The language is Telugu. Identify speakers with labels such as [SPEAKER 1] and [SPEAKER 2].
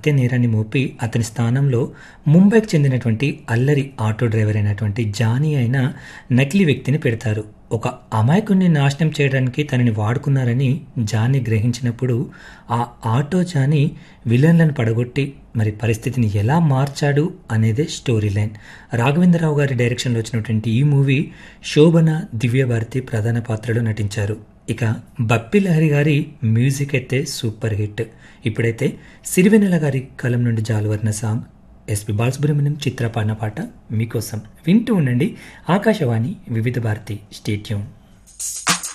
[SPEAKER 1] హత్య నేరాన్ని మోపి అతని స్థానంలో ముంబైకి చెందినటువంటి అల్లరి ఆటో డ్రైవర్ అయినటువంటి జానీ అయిన నకిలీ వ్యక్తిని పెడతారు ఒక అమాయకుడిని నాశనం చేయడానికి తనని వాడుకున్నారని జానీ గ్రహించినప్పుడు ఆ ఆటో జానీ విలన్లను పడగొట్టి మరి పరిస్థితిని ఎలా మార్చాడు అనేదే స్టోరీ లైన్ రాఘవేంద్రరావు గారి డైరెక్షన్లో వచ్చినటువంటి ఈ మూవీ శోభన దివ్యభారతి ప్రధాన పాత్రలో నటించారు ఇక బప్పి లహరి గారి మ్యూజిక్ అయితే సూపర్ హిట్ ఇప్పుడైతే సిరివెన్నెల గారి కలం నుండి జాలువర్ణ సాంగ్ ఎస్పి బాలసుబ్రహ్మణ్యం చిత్ర పాడిన పాట మీకోసం వింటూ ఉండండి ఆకాశవాణి వివిధ భారతి స్టేట్యూన్